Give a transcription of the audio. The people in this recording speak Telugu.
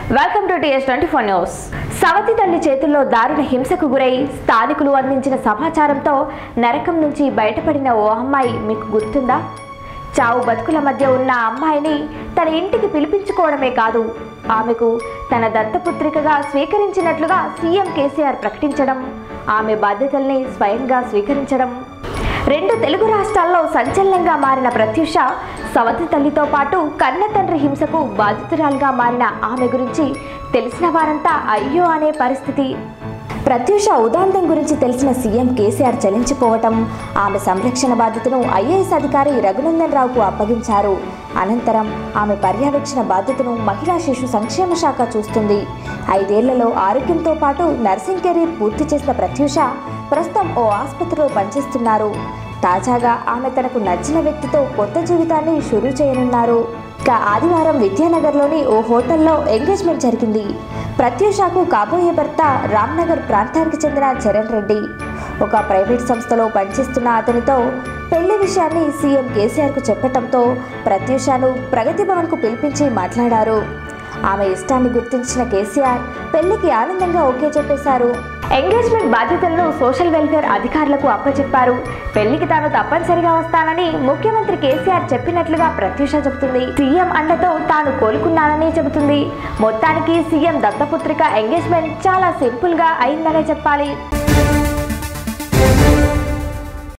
welcome to TS twenty four news సవతి తల్లి చేతుల్లో దారుణ హింసకు గురై స్థానికులు అందించిన సమాచారంతో నరకం నుంచి బయటపడిన ఓ అమ్మాయి మీకు గుర్తుందా చావు బతుకుల మధ్య ఉన్న ఆ అమ్మాయిని తన ఇంటికి పిలిపించుకోవడమే కాదు ఆమెకు తన దత్తపుత్రికగా స్వీకరించినట్లుగా సీఎం కేసీఆర్ ప్రకటించడం ఆమె బాధ్యతల్ని స్వయంగా స్వీకరించడం రెండు తెలుగు రాష్ట్రాల్లో సంచలనంగా మారిన ప్రత్యూష సవతి తల్లితో పాటు కన్న తండ్రి హింసకు బాధితురాలుగా మారిన ఆమె గురించి తెలిసిన వారంతా అయ్యో అనే పరిస్థితి ప్రత్యూష ఉదాంతం గురించి తెలిసిన సీఎం కేసీఆర్ చలించిపోవటం ఆమె సంరక్షణ బాధ్యతను ఐఏఎస్ అధికారి రఘునందన్ రావుకు అప్పగించారు అనంతరం ఆమె పర్యవేక్షణ బాధ్యతను మహిళా శిశు సంక్షేమ శాఖ చూస్తుంది ఐదేళ్లలో ఆరోగ్యంతో పాటు నర్సింగ్ కెరీర్ పూర్తి చేసిన ప్రత్యూష ప్రస్తుతం ఓ ఆసుపత్రిలో పనిచేస్తున్నారు తాజాగా ఆమె తనకు నచ్చిన వ్యక్తితో కొత్త జీవితాన్ని షురూ చేయనున్నారు ఇక ఆదివారం విద్యానగర్లోని ఓ హోటల్లో ఎంగేజ్మెంట్ జరిగింది ప్రత్యూషకు కాబోయే భర్త రామ్నగర్ ప్రాంతానికి చెందిన చరణ్ రెడ్డి ఒక ప్రైవేట్ సంస్థలో పనిచేస్తున్న అతనితో పెళ్లి విషయాన్ని సీఎం కేసీఆర్కు చెప్పటంతో ప్రత్యూషను ప్రగతి భవన్కు పిలిపించి మాట్లాడారు ఆమె ఇష్టాన్ని గుర్తించిన కేసీఆర్ పెళ్లికి ఆనందంగా ఓకే చెప్పేశారు ఎంగేజ్మెంట్ బాధ్యతలను సోషల్ వెల్ఫేర్ అధికారులకు అప్పచెప్పారు పెళ్లికి తాను తప్పనిసరిగా వస్తానని ముఖ్యమంత్రి కేసీఆర్ చెప్పినట్లుగా ప్రత్యూష చెబుతుంది సీఎం అండతో తాను కోలుకున్నానని చెబుతుంది మొత్తానికి సీఎం దత్తపుత్రిక ఎంగేజ్మెంట్ చాలా సింపుల్ గా అయిందనే చెప్పాలి